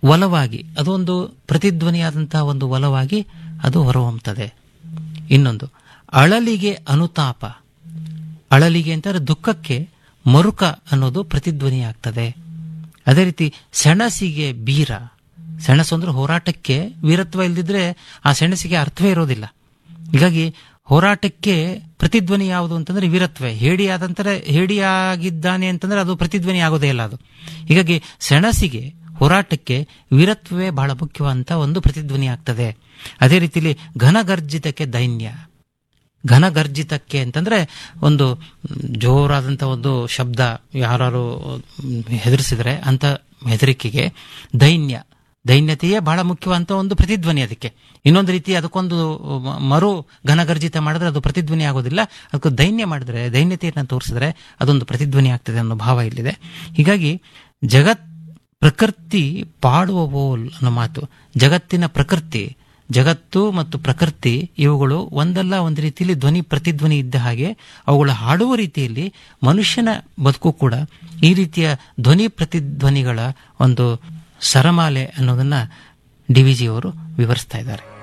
ಒಲವಾಗಿ ಅದೊಂದು ಪ್ರತಿಧ್ವನಿಯಾದಂತಹ ಒಂದು ಒಲವಾಗಿ ಅದು ಹೊರಹೊಮ್ಮುತ್ತದೆ ಇನ್ನೊಂದು ಅಳಲಿಗೆ ಅನುತಾಪ ಅಳಲಿಗೆ ಅಂತಂದ್ರೆ ದುಃಖಕ್ಕೆ ಮರುಕ ಅನ್ನೋದು ಪ್ರತಿಧ್ವನಿ ಆಗ್ತದೆ ಅದೇ ರೀತಿ ಸೆಣಸಿಗೆ ಬೀರ ಸೆಣಸು ಅಂದ್ರೆ ಹೋರಾಟಕ್ಕೆ ವೀರತ್ವ ಇಲ್ದಿದ್ರೆ ಆ ಸೆಣಸಿಗೆ ಅರ್ಥವೇ ಇರೋದಿಲ್ಲ ಹೀಗಾಗಿ ಹೋರಾಟಕ್ಕೆ ಪ್ರತಿಧ್ವನಿ ಯಾವುದು ಅಂತಂದ್ರೆ ವೀರತ್ವ ಹೇಡಿಯಾದಂತರ ಹೇಡಿಯಾಗಿದ್ದಾನೆ ಅಂತಂದ್ರೆ ಅದು ಪ್ರತಿಧ್ವನಿ ಆಗೋದೇ ಇಲ್ಲ ಅದು ಹೀಗಾಗಿ ಸೆಣಸಿಗೆ ಹೋರಾಟಕ್ಕೆ ವೀರತ್ವವೇ ಬಹಳ ಮುಖ್ಯವಂತ ಒಂದು ಪ್ರತಿಧ್ವನಿ ಆಗ್ತದೆ ಅದೇ ರೀತಿಲಿ ಘನಗರ್ಜಿತಕ್ಕೆ ದೈನ್ಯ ಘನಗರ್ಜಿತಕ್ಕೆ ಅಂತಂದ್ರೆ ಒಂದು ಜೋರಾದಂತ ಒಂದು ಶಬ್ದ ಯಾರು ಹೆದರಿಸಿದ್ರೆ ಅಂತ ಹೆದರಿಕೆಗೆ ದೈನ್ಯ ದೈನ್ಯತೆಯೇ ಬಹಳ ಮುಖ್ಯವಂತ ಒಂದು ಪ್ರತಿಧ್ವನಿ ಅದಕ್ಕೆ ಇನ್ನೊಂದು ರೀತಿ ಅದಕ್ಕೊಂದು ಮರು ಘನಗರ್ಜಿತ ಮಾಡಿದ್ರೆ ಅದು ಪ್ರತಿಧ್ವನಿ ಆಗೋದಿಲ್ಲ ಅದಕ್ಕೆ ದೈನ್ಯ ಮಾಡಿದ್ರೆ ದೈನ್ಯತೆಯನ್ನು ತೋರಿಸಿದ್ರೆ ಅದೊಂದು ಪ್ರತಿಧ್ವನಿ ಆಗ್ತದೆ ಅನ್ನೋ ಭಾವ ಇಲ್ಲಿದೆ ಹೀಗಾಗಿ ಜಗತ್ ಪ್ರಕೃತಿ ಪಾಡುವ ಓಲ್ ಅನ್ನೋ ಮಾತು ಜಗತ್ತಿನ ಪ್ರಕೃತಿ ಜಗತ್ತು ಮತ್ತು ಪ್ರಕೃತಿ ಇವುಗಳು ಒಂದಲ್ಲ ಒಂದು ರೀತಿಯಲ್ಲಿ ಧ್ವನಿ ಪ್ರತಿಧ್ವನಿ ಇದ್ದ ಹಾಗೆ ಅವುಗಳು ಹಾಡುವ ರೀತಿಯಲ್ಲಿ ಮನುಷ್ಯನ ಬದುಕು ಕೂಡ ಈ ರೀತಿಯ ಧ್ವನಿ ಪ್ರತಿಧ್ವನಿಗಳ ಒಂದು ಸರಮಾಲೆ ಅನ್ನೋದನ್ನ ಡಿ ವಿ ಜಿ ಅವರು ವಿವರಿಸ್ತಾ ಇದ್ದಾರೆ